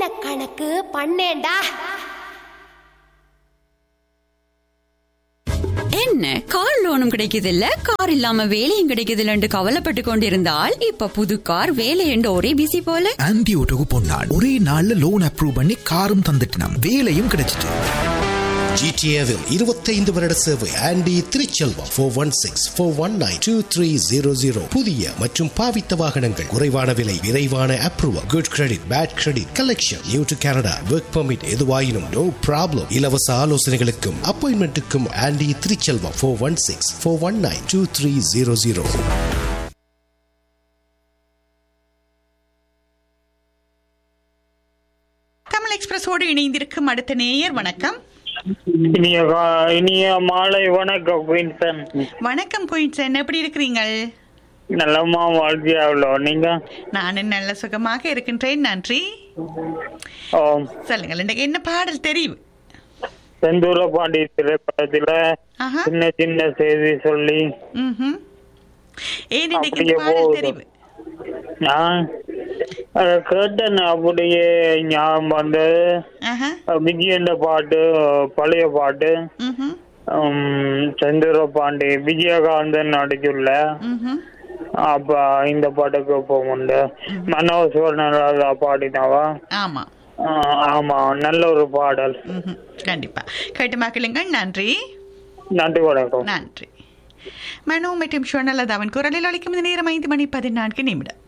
என்ன கணக்கு பண்ணேன்டா என்ன கார் லோனும் கிடைக்குதில்ல கார் இல்லாம வேலையும் கிடைக்குதில்லன்னு கவலைப்பட்டு கொண்டிருந்தால் இப்ப புது கார் வேலை என்று ஒரே பிசி போல ஆன்டி ஓட்டோக்கு பொன்னாள் ஒரே நாள்ல லோன் அப்ரூவ் பண்ணி காரும் தந்துட்டினாம் வேலையும் கிடைச்சிட்டு ஜிடிஏவில் இருபத்தைந்து வருட சேவை Andy Thiruchelvam four one six four one nine two three zero zero புதிய மற்றும் பாவித்த வாகனங்கள் குறைவான விலை விரைவான approval good credit bad credit collection new to Canada work permit எதுவாயினும் நோ ப்ராப்ளம் இலவச ஆலோசனைகளுக்கும் அப்பாயின்மெண்ட்டுக்கும் Andy Thiruchelvam four one six four one nine two three zero zero Tamil எக்ஸ்பிரஸோடு இணைந்திருக்கும் அடுத்த நேயர் வணக்கம் இனிய கா- இனிய மாலை வணக்கம் குயின்சன் வணக்கம் குயின்சன் எப்படி இருக்கிறீங்கள் நல்லமா வாழ்க்கையாவில் நீங்க நானும் நல்ல சுகமாக இருக்கின்றேன் நன்றி ஆம், சொல்லுங்கள் இன்றைக்கு என்ன பாடல் தெரியும் செந்தூர பாண்டி திரைப்படத்துல ஆஹா சின்ன சின்ன செய்தி சொல்லி ம்ஹும். ஏன் இன்றைக்கு இந்த அப்படியே பாடல் போகுது. தெரிவு நான் அதை கேட்டேன் அப்படியே ஞாபகம் வந்து ஆஹா விஜயண்ட பாட்டு பழைய பாட்டு ம்ஹும். உம், செந்தூர பாண்டி விஜயகாந்தன் நடிச்சுள்ள ம்ஹும். அப்ப இந்த பாட்டுக்கு போகுண்டு மனோஜ் ராஜா பாடினாவா ஆமா ஆ, ஆமா நல்ல ஒரு பாடல் ம்ஹும். கண்டிப்பா கேட்டு மக்களுங்கள் நன்றி நன்றி வணக்கம் நன்றி மனோ மற்றும் ஷோனலதாவின் குரலில் ஒழிக்கும் இந்த நேரம் ஐந்து மணி பதினான்கு நிமிடம்